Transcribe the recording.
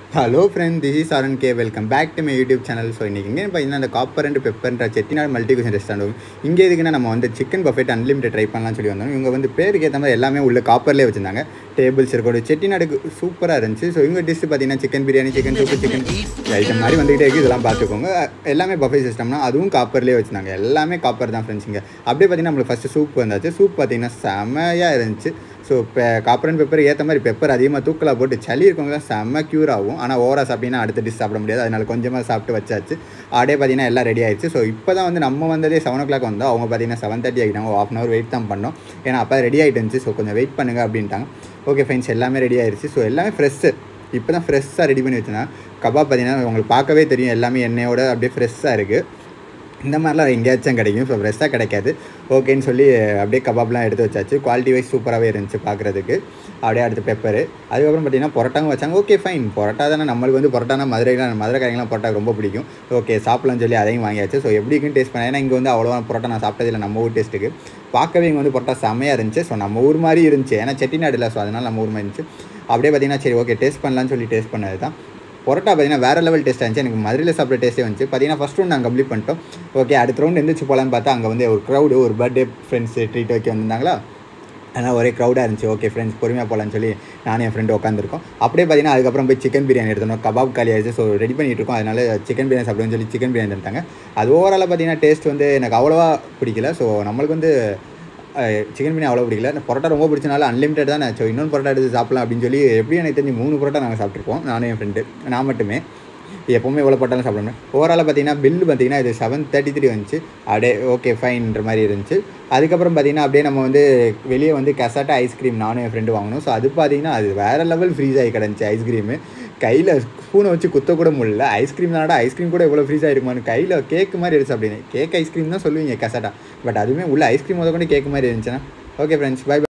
hello friend this is Aaron K welcome back to my YouTube channel so இன்றைக்கி இங்கே பார்த்தீங்கன்னா அந்த copper and பெப்பர்ன்ற செட்டிநாடு மல்டி குஷன் ரெஸ்டாரண்ட் இங்கே எதுக்குன்னா நம்ம வந்து சிக்கன் பஃபெட் அன்லிமிட்டட் ட்ரை பண்ணலாம்னு சொல்லி வந்தோம் இவங்க வந்து பேருக்கு ஏற்ற மாதிரி எல்லாமே உள்ள காப்பர்லேயே வச்சிருந்தாங்க டேபிள்ஸ் இருக்கட்டும் செட்டிநாடுக்கு சூப்பராக இருந்துச்சு ஸோ இவங்க டிஷ் பார்த்தீங்கன்னா chicken biryani chicken soup chicken item மாதிரி வந்துகிட்டே இருக்குது இதெல்லாம் பார்த்துக்கோங்க எல்லாமே பஃபே சிஸ்டம்னா அதுவும் காப்பர்லேயே வச்சிருந்தாங்க எல்லாமே காப்பர் தான் ஃப்ரெண்ட்ஸ் இங்கே அப்படியே பார்த்தீங்கன்னா நம்மளுக்கு ஃபஸ்ட்டு சூப் வந்தாச்சு சூப் பார்த்தீங்கன்னா செமையாக இருந்துச்சு ஸோ இப்போ காப்பர் அண்ட் பெப்பர் ஏற்ற மாதிரி பெப்பர் அதிகமாக தூக்கலாக போட்டு சளி இருக்கவங்க செம்ம க்யூர் ஆகும் ஆனால் ஓவரா சாப்பிட்டீங்கன்னா அடுத்த டிஷ் சாப்பிட முடியாது அதனால கொஞ்சமாக சாப்பிட்டு வச்சாச்சு அப்படியே பார்த்தீங்கன்னா எல்லாம் ரெடி ஆயிடுச்சு ஸோ இப்போ தான் வந்து நம்ம வந்ததே செவன் ஓ கிளாக் வந்தோம் அவங்க பார்த்தீங்கன்னா செவன் தேர்ட்டி ஆகிட்டாங்க ஆஃப் அன் ஹவர் வெயிட் தான் பண்ணோம் ஏன்னா அப்போ ரெடி ஆகிட்டு இருந்துச்சு ஸோ கொஞ்சம் வெயிட் பண்ணுங்க அப்படின்ட்டாங்க ஓகே ஃப்ரெண்ட்ஸ் எல்லாமே ரெடி ஆயிடுச்சு ஸோ எல்லாமே ஃப்ரெஷ்ஷு இப்போ தான் ஃப்ரெஷ்ஷாக ரெடி பண்ணி வச்சுருந்தேன் கபாப் பார்த்தீங்கன்னா உங்களுக்கு பார்க்கவே தெரியும் எல்லாமே எண்ணெயோட அப்படியே ஃப்ரெஷ்ஷாக இருக்குது இந்த மாதிரிலாம் எங்கேயாச்சும் கிடைக்கும் ஸோ ஃப்ரெஷ்ஷாக கிடைக்காது ஓகேன்னு சொல்லி அப்படியே கபாப்லாம் எடுத்து வச்சாச்சு குவாலிட்டி வைஸ் சூப்பராகவே இருந்துச்சு பார்க்குறதுக்கு அப்படியே அடுத்து பெப்பரு அதுக்கப்புறம் பார்த்தீங்கன்னா பொரோட்டாவும் வச்சாங்க ஓகே ஃபைன் பொரோட்டா தானே நம்மளுக்கு வந்து பொரோட்டானா மதுரைலாம் மதுரைக்காரங்களாம் பொரோட்டா ரொம்ப பிடிக்கும் ஓகே சாப்பிட்லாம்னு சொல்லி அதையும் வாங்கியாச்சு ஸோ எப்படி இருக்குன்னு டேஸ்ட் பண்ணேன் ஏன்னா இங்கே வந்து அவ்வளோவா பொரோட்டா நான் சாப்பிட்டதில்லை நம்ம ஊர் டேஸ்ட்டுக்கு பார்க்கவே இங்கே வந்து பொரோட்டா செம்மையாக இருந்துச்சு ஸோ நம்ம ஊர் மாதிரி இருந்துச்சு ஏன்னா செட்டிநாடு இல்லை ஸோ அதனால் நம்ம ஊர் மாதிரி இருந்துச்சு அப்படியே பார்த்தீங்கன்னா சரி ஓகே டேஸ்ட் பண்ணலான்னு சொல்லி டேஸ்ட் பண்ணது தான் பொரோட்டா பார்த்தீங்கன்னா வேறு லெவல் டேஸ்ட் இருந்துச்சு எனக்கு மதுரையில் சாப்பிட்ற டேஸ்ட்டே வந்துச்சு பார்த்தீங்கன்னா ஃபஸ்ட் ரவுண்ட் நாங்கள் கம்ப்ளீட் பண்ணிட்டோம் ஓகே அடுத்த ரவுண்ட் எந்திரிச்சு போகலான்னு பார்த்தா அங்கே வந்து ஒரு க்ரௌடு ஒரு பர்த்டே ஃப்ரெண்ட்ஸு ட்ரீட் வைக்க வந்திருந்தாங்களா அதனால் ஒரே க்ரௌடாக இருந்துச்சு ஓகே ஃப்ரெண்ட்ஸ் பொறுமையாக போகலான்னு சொல்லி நானும் என் ஃப்ரெண்டு உட்காந்துருக்கோம் அப்படியே பார்த்தீங்கன்னா அதுக்கப்புறம் போய் சிக்கன் பிரியாணி எடுத்தோம் கபாப் காலி ஆயிடுச்சு ஸோ ரெடி பண்ணிட்டு இருக்கோம் அதனால சிக்கன் பிரியாணி சாப்பிடுன்னு சொல்லி சிக்கன் பிரியாணி எடுத்தாங்க அது ஓவராலாக பார்த்தீங்கன்னா டேஸ்ட் வந்து எனக்கு அவ்வளோவா பிடிக்கல ஸோ நம்மளுக்கு வந்து சிக்கன் பிரியாணி அவ்வளோ பிடிக்கல இந்த பரோட்டா ரொம்ப பிடிச்சனால அன்லிமிட்டட் தான் ஸோ இன்னொன்று பரோட்டா எடுத்து சாப்பிடலாம் அப்படின்னு சொல்லி எப்படியும் எனக்கு தெரிஞ்சு மூணு பரோட்டா நாங்கள் சாப்பிட்ருப்போம் நானும் என் ஃப்ரெண்டு நான் மட்டுமே எப்போவுமே எவ்வளோ போட்டாலும் சாப்பிடணும் ஓவராலாக பார்த்தீங்கன்னா பில்லு பார்த்தீங்கன்னா இது செவன் தேர்ட்டி த்ரீ வந்துச்சு அப்படியே ஓகே ஃபைன்ற மாதிரி இருந்துச்சு அதுக்கப்புறம் பார்த்தீங்கன்னா அப்படியே நம்ம வந்து வெளியே வந்து கசாட்டா ஐஸ்கிரீம் நானும் என் ஃப்ரெண்டு வாங்கணும் ஸோ அது பார்த்தீங்கன்னா அது வேறு லெவல் ஃப்ரீஸ் ஆகி கிடந்துச்சு ஐஸ்கிரீமு கையில் ஸ்பூனை வச்சு குத்த கூட முடியல ஐஸ்கிரீம் தானடா ஐஸ்கிரீம் கூட இவ்வளோ ஃப்ரீஸ் ஆகிருக்குமான்னு கையில் கேக்கு மாதிரி இருந்துச்சு அப்படின்னு கேக் ஐஸ்கிரீம் தான் சொல்லுவீங்க கசாட்டா பட் அதுவுமே உள்ள ஐஸ்கிரீம் முத கொண்டு கேக்கு மாதிரி இருந்துச்சுன்னா ஓகே ஃப்ரெண்ட்ஸ் பை